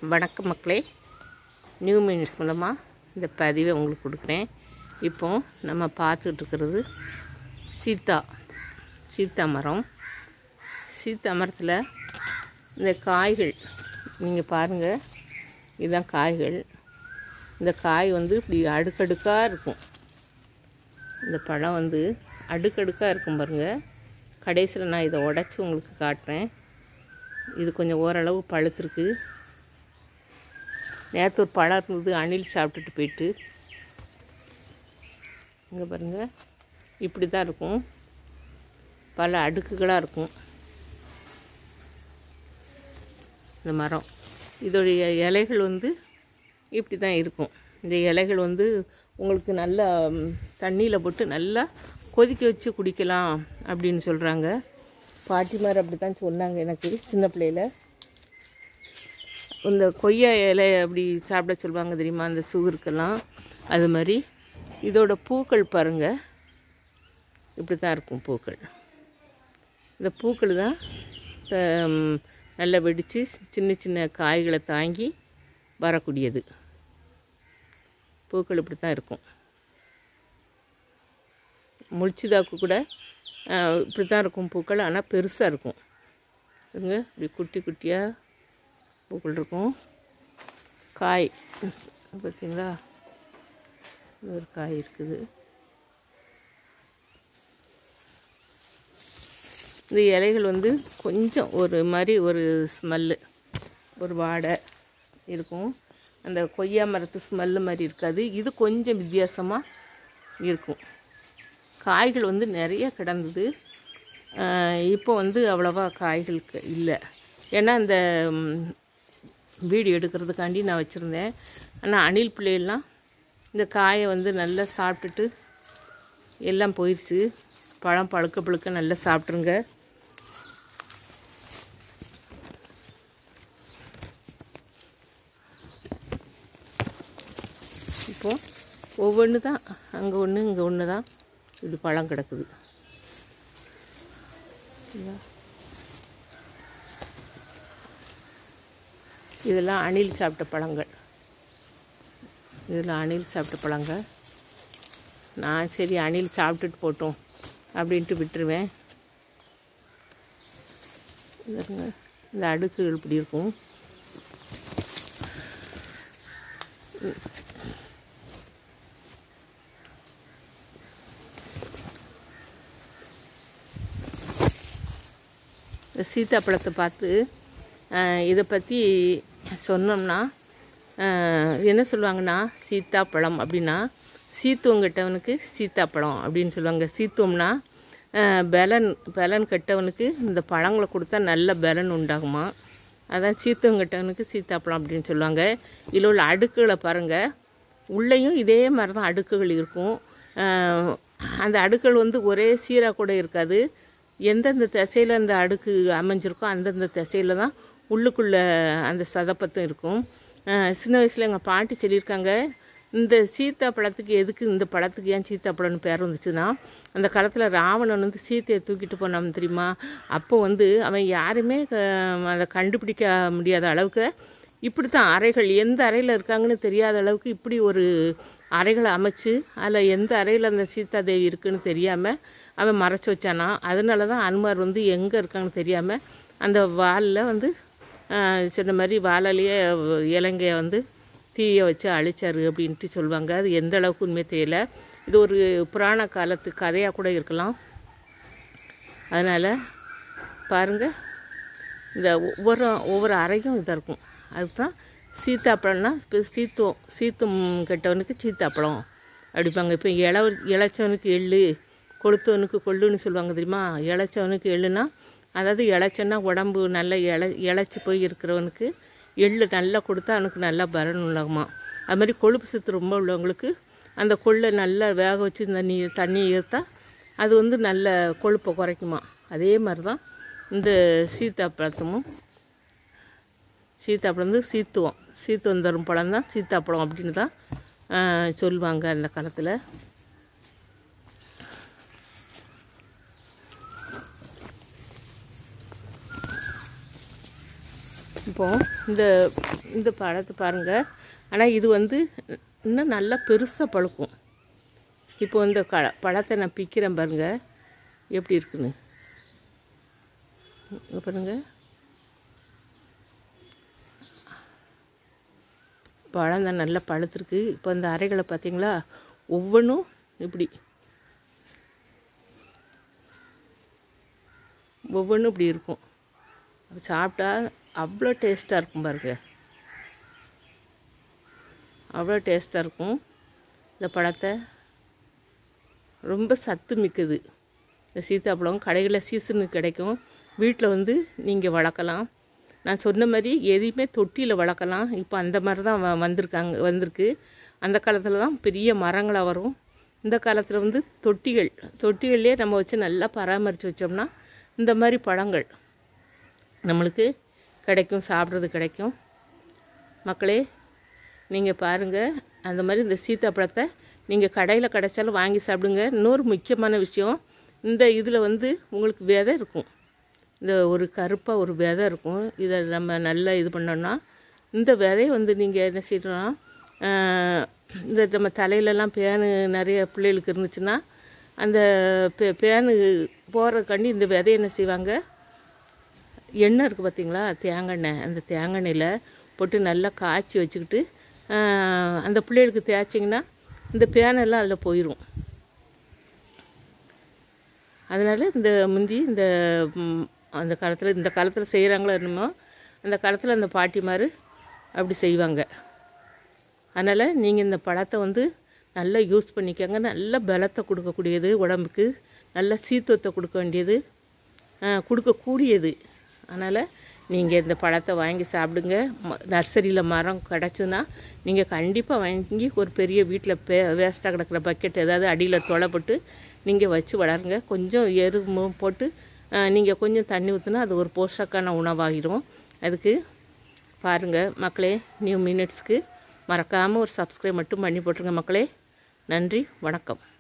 வணக்கம் மக்களே new minutes மூலமாக இந்த பதிவை உங்களுக்கு கொடுக்குறேன் இப்போ நம்ம பார்த்துட்டு இருக்கிறது சீத்தா சீத்தா மரம் சீத்தா மரத்தில் இந்த காய்கள் நீங்கள் பாருங்கள் இதுதான் காய்கள் இந்த காய் வந்து இப்படி அடுக்கடுக்காக இருக்கும் இந்த பழம் வந்து அடுக்கடுக்காக இருக்கும் பாருங்கள் கடைசியில் நான் இதை உடச்சி உங்களுக்கு காட்டுறேன் இது கொஞ்சம் ஓரளவு பழுத்திருக்கு நேற்று ஒரு பழம் இருந்தது அணில் சாப்பிட்டுட்டு போயிட்டு இங்கே பாருங்கள் இப்படி தான் இருக்கும் பல அடுக்குகளாக இருக்கும் இந்த மரம் இதோடைய இலைகள் வந்து இப்படி தான் இருக்கும் இந்த இலைகள் வந்து உங்களுக்கு நல்லா தண்ணியில் போட்டு நல்லா கொதிக்க வச்சு குடிக்கலாம் அப்படின்னு சொல்கிறாங்க பாட்டிமார் அப்படி தான் சொன்னாங்க எனக்கு சின்ன பிள்ளையில இந்த கொய்யா இலை அப்படி சாப்பிட சொல்லுவாங்க தெரியுமா அந்த சுகருக்கெல்லாம் அது மாதிரி இதோட பூக்கள் பாருங்கள் இப்படி தான் இருக்கும் பூக்கள் இந்த பூக்கள் தான் ஹம், நல்லா வெடித்து சின்ன சின்ன காய்களை தாங்கி வரக்கூடியது பூக்கள் இப்படி தான் இருக்கும் முழிச்சிதாக்கு கூட அஹ், இப்படி தான் இருக்கும் பூக்கள் ஆனால் பெருசாக இருக்கும் பாருங்க இப்படி குட்டி குட்டியாக பூக்கள் இருக்கும் காய் பார்த்தீங்களா இது ஒரு காய் இருக்குது இந்த இலைகள் வந்து கொஞ்சம் ஒரு மாதிரி ஒரு ஸ்மெல்லு ஒரு வாடை இருக்கும் அந்த கொய்யா மரத்து ஸ்மெல்லு மாதிரி இருக்காது இது கொஞ்சம் வித்தியாசமாக இருக்கும் காய்கள் வந்து நிறைய கிடந்தது ஆஹ் இப்போ வந்து அவ்வளோவா காய்கள் க- இல்லை ஏன்னா இந்த ம், வீடியோ எடுக்கிறதுக்காண்டி நான் வச்சுருந்தேன் ஆனால் அணில் பிள்ளைகள்லாம் இந்த காயை வந்து நல்லா சாப்பிட்டுட்டு எல்லாம் போயிடுச்சு பழம் பழுக்க பழுக்க நல்லா சாப்பிட்ருங்க இப்போ ஒவ்வொன்று தான் அங்கே ஒன்று இங்கே ஒன்று தான் இப்படி பழம் கிடக்குது சரியா? இதெல்லாம் அணில் சாப்பிட்ட பழங்கள் இதெல்லாம் அணில் சாப்பிட்ட பழங்கள் நான் சரி அணில் சாப்பிட்டுட்டு போட்டோம் அப்படின்ட்டு விட்டுருவேன் இது பாருங்க, இந்த அடுக்குகள் இப்படி இருக்கும் இந்த சீத்தாப்பழத்தை பார்த்து ஆஹ், இதை பற்றி சொன்னோம்னா ஆஹ், என்ன சொல்லுவாங்கன்னா சீத்தாப்பழம் அப்படின்னா சீத்துவம் கெட்டவனுக்கு சீத்தாப்பழம் அப்படின்னு சொல்லுவாங்க சீத்துவம்னா ஆஹ், பலன் பலன் கெட்டவனுக்கு இந்த பழங்களை கொடுத்தா நல்ல பலன் உண்டாகுமா அதான் சீத்துவம் கெட்டவனுக்கு சீத்தாப்பழம் அப்படின்னு சொல்லுவாங்க இதில் உள்ள அடுக்குகளை பாருங்கள் உள்ளேயும் இதே மாதிரி தான் அடுக்குகள் இருக்கும் ஆஹ், அந்த அடுக்குகள் வந்து ஒரே சீராக கூட இருக்காது எந்தெந்த திசையில் அந்த அடுக்கு அமைஞ்சிருக்கோ அந்தந்த திசையில் தான் உள்ளுக்குள்ளே அந்த சதப்பத்தும் இருக்கும் ஆஹ், சின்ன வயசில் எங்கள் பாட்டி சொல்லியிருக்காங்க இந்த சீத்தா பழத்துக்கு எதுக்கு இந்த பழத்துக்கு ஏன் சீத்தா பழம்னு பேர் வந்துச்சுன்னா அந்த காலத்தில் ராவணன் வந்து சீத்தையை தூக்கிட்டு போனான் தெரியுமா அப்போ வந்து அவன் யாருமே க- அதை கண்டுபிடிக்க முடியாத அளவுக்கு இப்படி தான் அறைகள் எந்த அறையில் இருக்காங்கன்னு தெரியாத அளவுக்கு இப்படி ஒரு அறைகளை அமைச்சு அதில் எந்த அறையில் அந்த சீதாதேவி இருக்குன்னு தெரியாமல் அவன் மறைச்சி வச்சானா அதனால தான் அனுமார் வந்து எங்கே இருக்காங்கன்னு தெரியாமல் அந்த வாலில் வந்து ஆஹ், சொன்ன மாதிரி வாழலையே இலங்கையை வந்து தீயை வச்சு அழிச்சாரு அப்படின்ட்டு சொல்லுவாங்க அது எந்த அளவுக்கு உண்மை தெரியல இது ஒரு புராண காலத்து கதையாக கூட இருக்கலாம் அதனால் பாருங்கள் இந்த ஒவ்வொரு ஒவ்வொரு அறையும் இதாக இருக்கும் அதுதான் சீத்தாப்பழம்னா இப்போ சீத்துவம் சீத்தும் கெட்டவனுக்கு சீத்தாப்பழம் அப்படிப்பாங்க இப்போ இள இளைச்சவனுக்கு எள்ளு கொளுத்தவனுக்கு கொள்ளுன்னு சொல்லுவாங்க தெரியுமா இளைச்சவனுக்கு எள்ளுனா அதாவது இளைச்சன்னா உடம்பு நல்ல இள இளைச்சி போய் இருக்கிறவனுக்கு எள்ளு நல்லா கொடுத்தா அவனுக்கு நல்லா பலன் உள்ளாகுமா அது மாதிரி கொழுப்பு சத்து ரொம்ப உள்ளவங்களுக்கு அந்த கொள்ளை நல்லா வேக வச்சு தண்ணி தண்ணி ஈர்த்தா அது வந்து நல்ல கொழுப்பை குறைக்குமா அதே மாதிரி தான் இந்த சீத்தாப்பழத்தமும் சீத்தாப்பழம் வந்து சீத்துவம் சீத்துவம் தரும் பழம் தான் சீத்தாப்பழம் அப்படின்னு தான் ஆஹ், சொல்லுவாங்க அந்த காலத்தில் இப்போது இந்த இந்த பழத்தை பாருங்கள் ஆனால் இது வந்து இன்னும் நல்லா பெருசாக பழுக்கும் இப்போ இந்த க பழத்தை நான் பிக்கிறேன் பாருங்க எப்படி இருக்குன்னு இங்க பாருங்க பழம் தான் நல்லா பழுத்துருக்கு இப்போ இந்த அறைகளை பார்த்தீங்களா ஒவ்வொன்றும் இப்படி ஒவ்வொன்றும் இப்படி இருக்கும் அது சாப்பிட்டா அவ்வளோ டேஸ்ட்டாக இருக்கும் பாருங்க அவ்வளோ டேஸ்ட்டாக இருக்கும் இந்த பழத்தை ரொம்ப சத்து மிக்கது இந்த சீத்தாப்பழம் கடைகளில் சீசனுக்கு கிடைக்கும் வீட்டில் வந்து நீங்கள் வளர்க்கலாம் நான் சொன்ன மாதிரி எதையுமே தொட்டியில் வளர்க்கலாம் இப்போ அந்த மாதிரி தான் வ- வந்திருக்காங்க வந்திருக்கு அந்த காலத்தில் தான் பெரிய மரங்களாக வரும் இந்த காலத்தில் வந்து தொட்டிகள் தொட்டிகள்லேயே நம்ம வச்சு நல்லா பராமரித்து வச்சோம்னா இந்த மாதிரி பழங்கள் நம்மளுக்கு கிடைக்கும் சாப்பிட்றது கிடைக்கும் மக்களே நீங்கள் பாருங்கள் அந்த மாதிரி இந்த சீத்தாப்பழத்தை நீங்கள் கடையில் கிடைச்சாலும் வாங்கி சாப்பிடுங்க இன்னொரு முக்கியமான விஷயம் இந்த இதில் வந்து உங்களுக்கு விதை இருக்கும் இந்த ஒரு கருப்பாக ஒரு விதை இருக்கும் இதை நம்ம நல்லா இது பண்ணோம்னா இந்த விதையை வந்து நீங்கள் என்ன செய்யணும்னா ஆஹ், இந்த நம்ம தலையிலலாம் பேனு நிறைய பிள்ளைகளுக்கு இருந்துச்சுன்னா அந்த பே பேனு போகிறதுக்காண்டி இந்த விதையை என்ன செய்வாங்க எண்ணெய் இருக்குது பார்த்தீங்களா தேங்காய் எண்ணெய் அந்த தேங்காய் எண்ணெயில் போட்டு நல்லா காய்ச்சி வச்சுக்கிட்டு ஆஹ், அந்த பிள்ளைகளுக்கு தேய்ச்சிங்கன்னா இந்த பேனெல்லாம் அதில் போயிடும் அதனால் இந்த முந்தி இந்த ம், அந்த காலத்தில் இந்த காலத்தில் செய்கிறாங்களோ என்னமோ அந்த காலத்தில் அந்த பாட்டிமார் அப்படி செய்வாங்க அதனால் நீங்கள் இந்த பழத்தை வந்து நல்லா யூஸ் பண்ணிக்கோங்க நல்ல பலத்தை கொடுக்கக்கூடியது உடம்புக்கு நல்ல சீத்துவத்தை கொடுக்க வேண்டியது ஆ, கொடுக்கக்கூடியது அதனால் நீங்கள் இந்த பழத்தை வாங்கி சாப்பிடுங்க நர்சரியில் மரம் கிடச்சுன்னா நீங்கள் கண்டிப்பாக வாங்கி ஒரு பெரிய வீட்டில் பே வேஸ்ட்டாக கிடக்கிற பக்கெட் ஏதாவது அடியில் தொலைப்பட்டு நீங்கள் வச்சு வளருங்க கொஞ்சம் எரு மு- போட்டு நீங்கள் கொஞ்சம் தண்ணி ஊற்றினா அது ஒரு போஷக்கான உணவாகிடும் அதுக்கு பாருங்கள் மக்களே நியூ மினிட்ஸ்க்கு மறக்காமல் ஒரு சப்ஸ்கிரைப் மட்டும் பண்ணி போட்டுருங்க மக்களே நன்றி வணக்கம்